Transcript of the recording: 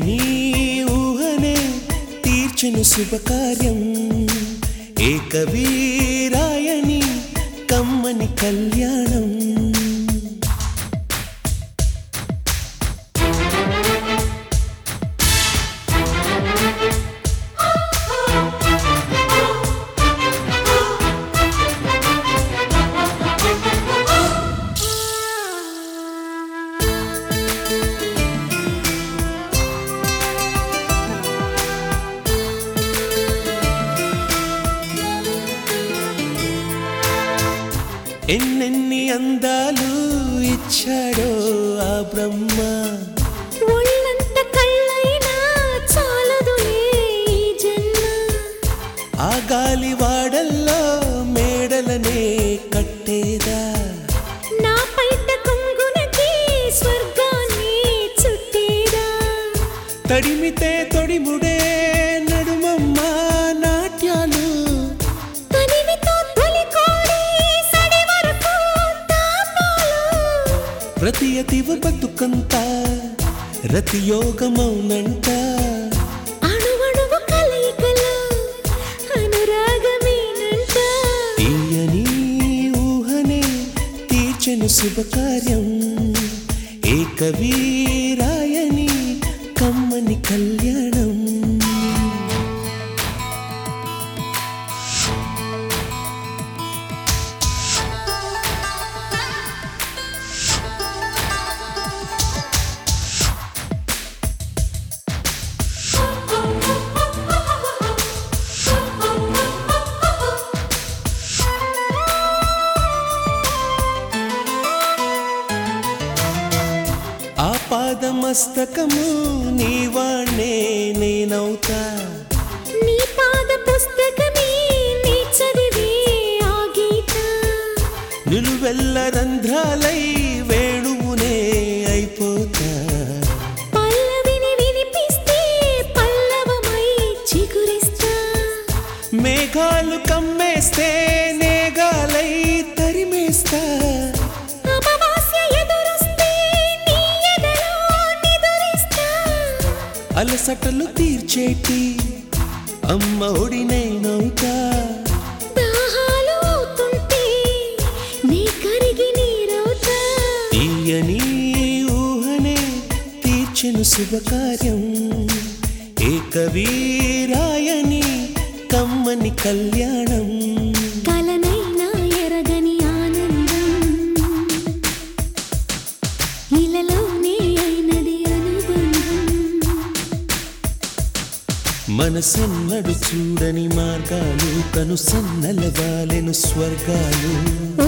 తీయని ఊహనే తీర్చెను శుభకార్యం ఏకవీరాయని కమ్మని కళ్యాణం ఎన్నెన్ని అందాలు ఇచ్చాడో ఆ బ్రహ్మ ఒళ్ళంత కళ్ళైనా చాలదులే ఈ జన్మ ఆ గాలి వాడల్లో మేడలనే కట్టేదా నా పైట కొంగునకి స్వర్గాన్ని చుట్టేదా తడిమితే తొడిముడే నడుమమ్మ నాట్యాలు తనివితో తొలి కోడి సడి వరకు తాపాలు ప్రతి అతివ బతుకంత రతి యోగమౌనంట అణువణువు కలయికలో అనురాగమేనంట తీయని ఊహనే తీర్చెను శుభకార్యం ఏకవీరాయని కమ్మని కళ్యాణం ఆ పాదమస్తకము నీవాణ్ణే నేనవుతా నీ పాద పుస్తకమే నీ చదివే ఆ గీత నిలువెల్ల రంధ్రాలై వేణువునే అయిపోతా పల్లవిని వినిపిస్తే పల్లవమై చిగురిస్తా మేఘాలు కమ్మేస్తే నేగాలై తరిమేస్తా అమావాస్య ఎదురొస్తే నీ ఎదలో నిదురిస్తా అలసటలు తీర్చేటి అమ్మ ఒడినైనవుతా దాహాలు అవుతుంటే నీ కరిగి నీరవుతా తీయని ఊహనే తీర్చెను శుభకార్యం ఏకవీరాయని కమ్మని కళ్యాణం కలనైనా ఎరగని ఆనందం ఇలలోనే అయినది అనుబంధం మనసెన్నడు చూడని మార్గాలు కను సన్నల వాలెను స్వర్గాలు